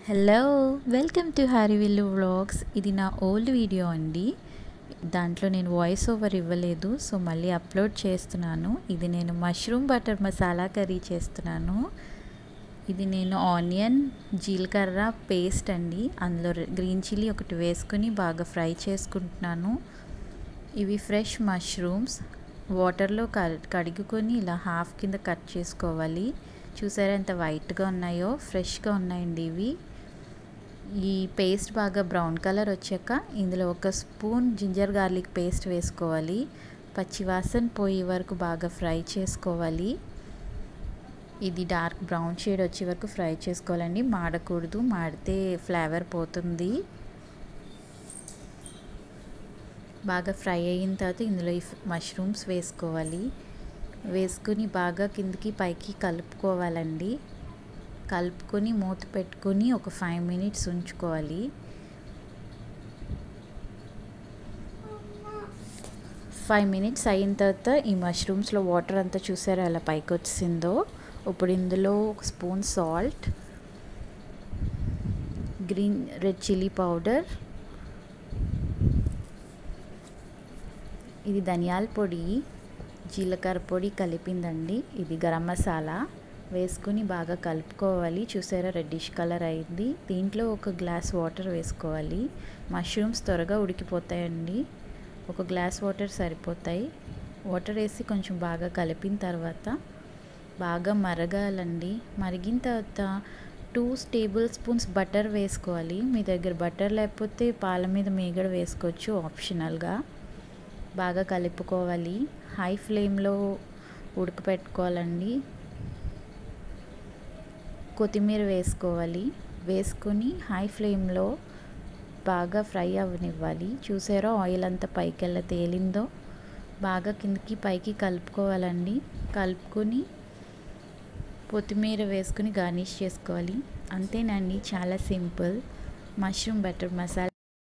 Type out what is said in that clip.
hello welcome to Harivillu vlogs ఇది నా old video అండి దాంట్లో నేను వాయిస్ ఓవర్ ఇవ్వలేదు సో మళ్ళీ అప్లోడ్ చేస్తున్నాను ఇది నేను మష్రూమ్ బటర్ మసాలా కర్రీ చేస్తున్నాను ఇది నేను ఆనియన్ జీలకర్ర పేస్ట్ అండి అందులో గ్రీన్ చిల్లీ ఒకటి వేసుకుని బాగా ఫ్రై చేసుకుంటున్నాను ఇవి ఫ్రెష్ మష్రూమ్స్ వాటర్లో కడుగుకొని ఇలా హాఫ్ కింద కట్ చేసుకోవాలి చూసారా ఎంత వైట్గా ఉన్నాయో ఫ్రెష్గా ఉన్నాయండి ఇవి ఈ పేస్ట్ బాగా బ్రౌన్ కలర్ వచ్చాక ఇందులో ఒక స్పూన్ జింజర్ గార్లిక్ పేస్ట్ వేసుకోవాలి పచ్చివాసన పోయే వరకు బాగా ఫ్రై చేసుకోవాలి ఇది డార్క్ బ్రౌన్ షేడ్ వచ్చే వరకు ఫ్రై చేసుకోవాలండి మాడకూడదు మాడితే ఫ్లేవర్ పోతుంది బాగా ఫ్రై అయిన తర్వాత ఇందులో ఈ మష్రూమ్స్ వేసుకోవాలి వేసుకుని బాగా కిందికి పైకి కలుపుకోవాలండి కలుపుకొని మూత పెట్టుకొని ఒక ఫైవ్ మినిట్స్ ఉంచుకోవాలి ఫైవ్ మినిట్స్ అయిన తర్వాత ఈ మష్రూమ్స్లో వాటర్ అంతా చూసారా ఎలా పైకి వచ్చిందో ఇప్పుడు ఇందులో ఒక spoon salt green red chilli powder ఇది ధనియాల పొడి జీలకర్ర పొడి కలిపిందండి ఇది గరం మసాలా వేసుకుని బాగా కలుపుకోవాలి చూసారా రెడ్డిష్ కలర్ అయింది దీంట్లో ఒక గ్లాస్ వాటర్ వేసుకోవాలి మష్రూమ్స్ త్వరగా ఉడికిపోతాయండి ఒక గ్లాస్ వాటర్ సరిపోతాయి వాటర్ వేసి కొంచెం బాగా కలిపిన తర్వాత బాగా మరగాలండి మరిగిన తర్వాత టూ టేబుల్ స్పూన్స్ బటర్ వేసుకోవాలి మీ దగ్గర బటర్ లేకపోతే పాల మీద మీగడ వేసుకోవచ్చు ఆప్షనల్గా బాగా కలుపుకోవాలి హై ఫ్లేమ్లో ఉడకపెట్టుకోవాలండి కొత్తిమీర వేసుకోవాలి వేసుకొని హై ఫ్లేమ్లో బాగా ఫ్రై అవ్వనివ్వాలి చూసారో ఆయిల్ అంతా పైకి వెళ్ళ తేలిందో బాగా కిందకి పైకి కలుపుకోవాలండి కలుపుకొని కొత్తిమీర వేసుకుని గార్నిష్ చేసుకోవాలి అంతేనండి చాలా సింపుల్ మష్రూమ్ బటర్ మసాలా